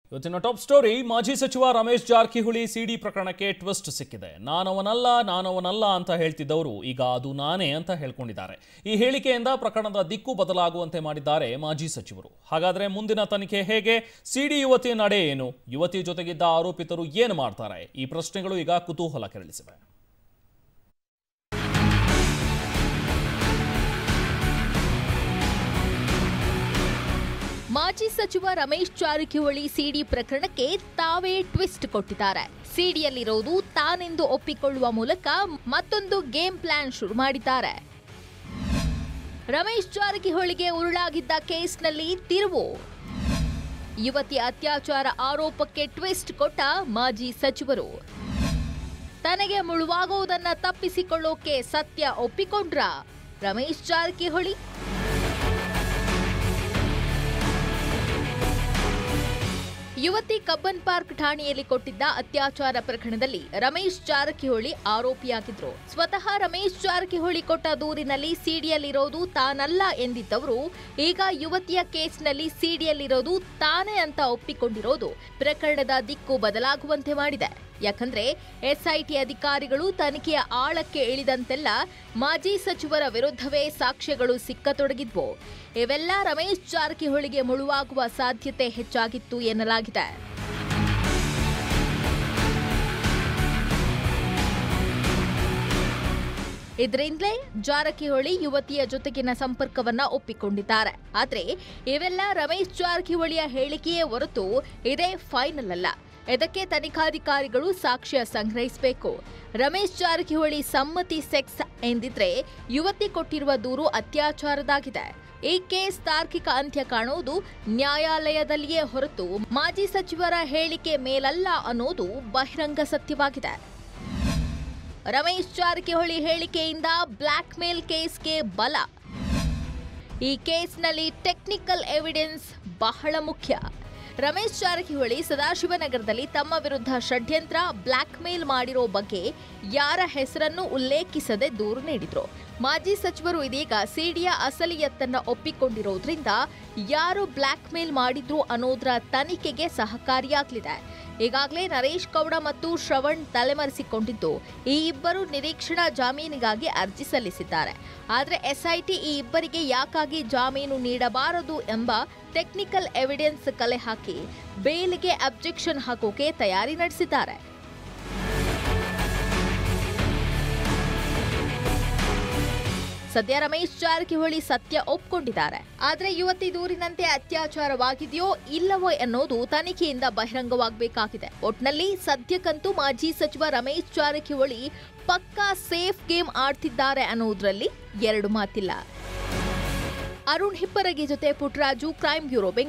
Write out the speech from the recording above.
ಇವತ್ತಿನ top story ಮಾಜಿ ಸಚಿವ ರಮೇಶ್ ಜಾರಕಿಹೊಳಿ ಸಿಡಿ ಪ್ರಕರಣಕ್ಕೆ ಟ್ವಿಸ್ಟ್ ಸಿಕ್ಕಿದೆ ನಾನವನಲ್ಲ ನಾನವನಲ್ಲ ಅಂತ ಹೇಳ್ತಿದ್ದವರು ಈಗ ಅದು ನಾನೇ ಅಂತ ಹೇಳ್ಕೊಂಡಿದ್ದಾರೆ ಈ ಹೇಳಿಕೆಯಿಂದ ಪ್ರಕರಣದ ದಿಕ್ಕು ಬದಲಾಗುವಂತೆ ಮಾಡಿದ್ದಾರೆ ಮಾಜಿ ಸಚಿವರು ಹಾಗಾದ್ರೆ ಮುಂದಿನ ತನಿಖೆ ಹೇಗೆ ಸಿಡಿ ಯುವತಿ ನಡೆ ಏನು ಯುವತಿ ಜೊತೆಗಿದ್ದ ಆರೋಪಿತರು ಏನು ಮಾಡ್ತಾರೆ ಈ ಪ್ರಶ್ನೆಗಳು ಈಗ ಕುತೂಹಲ ಕೆರಳಿಸಿವೆ ಮಾಜಿ ಸಚಿವ ರಮೇಶ್ ಜಾರಕಿಹೊಳಿ ಸಿಡಿ ಪ್ರಕರಣಕ್ಕೆ ತಾವೇ ಟ್ವಿಸ್ಟ್ ಕೊಟ್ಟಿದ್ದಾರೆ ಸಿಡಿಯಲ್ಲಿರೋದು ತಾನೆಂದು ಒಪ್ಪಿಕೊಳ್ಳುವ ಮೂಲಕ ಮತ್ತೊಂದು ಗೇಮ್ ಪ್ಲಾನ್ ಶುರು ಮಾಡಿದ್ದಾರೆ ರಮೇಶ್ ಜಾರಕಿಹೊಳಿಗೆ ಉರುಳಾಗಿದ್ದ ಕೇಸ್ನಲ್ಲಿ ತಿರುವು ಯುವತಿ ಅತ್ಯಾಚಾರ ಆರೋಪಕ್ಕೆ ಟ್ವಿಸ್ಟ್ ಕೊಟ್ಟ ಮಾಜಿ ಸಚಿವರು ತನಗೆ ಮುಳುವಾಗುವುದನ್ನ ತಪ್ಪಿಸಿಕೊಳ್ಳೋಕೆ ಸತ್ಯ ಒಪ್ಪಿಕೊಂಡ್ರ ರಮೇಶ್ ಜಾರಕಿಹೊಳಿ ಯುವತಿ ಕಬ್ಬನ್ ಪಾರ್ಕ್ ಠಾಣೆಯಲ್ಲಿ ಕೊಟ್ಟಿದ್ದ ಅತ್ಯಾಚಾರ ಪ್ರಕರಣದಲ್ಲಿ ರಮೇಶ್ ಜಾರಕಿಹೊಳಿ ಆರೋಪಿಯಾಗಿದ್ರು ಸ್ವತಃ ರಮೇಶ್ ಜಾರಕಿಹೊಳಿ ಕೊಟ್ಟ ದೂರಿನಲ್ಲಿ ಸಿಡಿಯಲ್ಲಿರೋದು ತಾನಲ್ಲ ಎಂದಿದ್ದವರು ಈಗ ಯುವತಿಯ ಕೇಸ್ನಲ್ಲಿ ಸಿಡಿಯಲ್ಲಿರೋದು ತಾನೇ ಅಂತ ಒಪ್ಪಿಕೊಂಡಿರೋದು ಪ್ರಕರಣದ ದಿಕ್ಕು ಬದಲಾಗುವಂತೆ ಮಾಡಿದೆ ಯಾಕಂದ್ರೆ ಎಸ್ಐಟಿ ಅಧಿಕಾರಿಗಳು ತನಿಖೆಯ ಆಳಕ್ಕೆ ಇಳಿದಂತೆಲ್ಲ ಮಾಜಿ ಸಚಿವರ ವಿರುದ್ಧವೇ ಸಾಕ್ಷ್ಯಗಳು ಸಿಕ್ಕತೊಡಗಿದ್ವು ಇವೆಲ್ಲ ರಮೇಶ್ ಜಾರಕಿಹೊಳಿಗೆ ಮುಳುವಾಗುವ ಸಾಧ್ಯತೆ ಹೆಚ್ಚಾಗಿತ್ತು ಎನ್ನಲಾಗಿದೆ ಇದರಿಂದಲೇ ಜಾರಕಿಹೊಳಿ ಯುವತಿಯ ಜೊತೆಗಿನ ಸಂಪರ್ಕವನ್ನ ಒಪ್ಪಿಕೊಂಡಿದ್ದಾರೆ ಆದ್ರೆ ಇವೆಲ್ಲ ರಮೇಶ್ ಜಾರಕಿಹೊಳಿಯ ಹೇಳಿಕೆಯೇ ಹೊರತು ಇದೇ ಫೈನಲ್ ಅಲ್ಲ ಇದಕ್ಕೆ ತನಿಖಾಧಿಕಾರಿಗಳು ಸಾಕ್ಷ್ಯ ಸಂಗ್ರಹಿಸಬೇಕು ರಮೇಶ್ ಜಾರಕಿಹೊಳಿ ಸಮ್ಮತಿ ಸೆಕ್ಸ್ ಎಂದಿದ್ರೆ ಯುವತಿ ಕೊಟ್ಟಿರುವ ದೂರು ಅತ್ಯಾಚಾರದಾಗಿದೆ ಈ ಕೇಸ್ ತಾರ್ಕಿಕ ಅಂತ್ಯ ಕಾಣುವುದು ನ್ಯಾಯಾಲಯದಲ್ಲಿಯೇ ಹೊರತು ಮಾಜಿ ಸಚಿವರ ಹೇಳಿಕೆ ಮೇಲಲ್ಲ ಅನ್ನೋದು ಬಹಿರಂಗ ಸತ್ಯವಾಗಿದೆ ರಮೇಶ್ ಜಾರಕಿಹೊಳಿ ಹೇಳಿಕೆಯಿಂದ ಬ್ಲ್ಯಾಕ್ ಮೇಲ್ ಕೇಸ್ಗೆ ಬಲ ಈ ಕೇಸ್ನಲ್ಲಿ ಟೆಕ್ನಿಕಲ್ ಎವಿಡೆನ್ಸ್ ಬಹಳ ಮುಖ್ಯ ರಮೇಶ್ ಜಾರಕಿಹೊಳಿ ಸದಾಶಿವನಗರದಲ್ಲಿ ತಮ್ಮ ವಿರುದ್ಧ ಷಡ್ಯಂತ್ರ ಬ್ಲ್ಯಾಕ್ ಮೇಲ್ ಮಾಡಿರೋ ಬಗ್ಗೆ ಯಾರ ಹೆಸರನ್ನು ಉಲ್ಲೇಖಿಸದೆ ದೂರು ನೀಡಿದ್ರು ಮಾಜಿ ಸಚಿವರು ಇದೀಗ ಸಿಡಿಯ ಅಸಲಿಯತ್ತನ್ನ ಒಪ್ಪಿಕೊಂಡಿರೋದ್ರಿಂದ ಯಾರು ಬ್ಲ್ಯಾಕ್ ಮೇಲ್ ಮಾಡಿದ್ರು ಅನ್ನೋದ್ರ ತನಿಖೆಗೆ ಸಹಕಾರಿಯಾಗಲಿದೆ ಈಗಾಗಲೇ ನರೇಶ್ ಗೌಡ ಮತ್ತು ಶ್ರವಣ್ ತಲೆಮರೆಸಿಕೊಂಡಿದ್ದು ಈ ಇಬ್ಬರು ನಿರೀಕ್ಷಣಾ ಜಾಮೀನಿಗಾಗಿ ಅರ್ಜಿ ಸಲ್ಲಿಸಿದ್ದಾರೆ ಆದರೆ ಎಸ್ಐಟಿ ಈ ಇಬ್ಬರಿಗೆ ಯಾಕಾಗಿ ಜಾಮೀನು ನೀಡಬಾರದು ಎಂಬ ಟೆಕ್ನಿಕಲ್ ಎವಿಡೆನ್ಸ್ ಕಲೆ ಹಾಕಿ ಬೇಲಿಗೆ ಅಬ್ಜೆಕ್ಷನ್ ಹಾಕೋಕೆ ತಯಾರಿ ನಡೆಸಿದ್ದಾರೆ ಸದ್ಯ ರಮೇಶ್ ಜಾರಕಿಹೊಳಿ ಸತ್ಯ ಒಪ್ಕೊಂಡಿದ್ದಾರೆ ಆದ್ರೆ ಯುವತಿ ದೂರಿನಂತೆ ಅತ್ಯಾಚಾರವಾಗಿದೆಯೋ ಇಲ್ಲವೋ ಎನ್ನುವುದು ತನಿಖೆಯಿಂದ ಬಹಿರಂಗವಾಗಬೇಕಾಗಿದೆ ಒಟ್ನಲ್ಲಿ ಸದ್ಯಕ್ಕಂತೂ ಮಾಜಿ ಸಚಿವ ರಮೇಶ್ ಜಾರಕಿಹೊಳಿ ಪಕ್ಕಾ ಸೇಫ್ ಗೇಮ್ ಆಡ್ತಿದ್ದಾರೆ ಅನ್ನೋದ್ರಲ್ಲಿ ಎರಡು ಮಾತಿಲ್ಲ ಅರುಣ್ ಹಿಪ್ಪರಗಿ ಜೊತೆ ಪುಟ್ಟರಾಜು ಕ್ರೈಮ್ ಬ್ಯೂರೋ ಬೆಂಗಳೂರು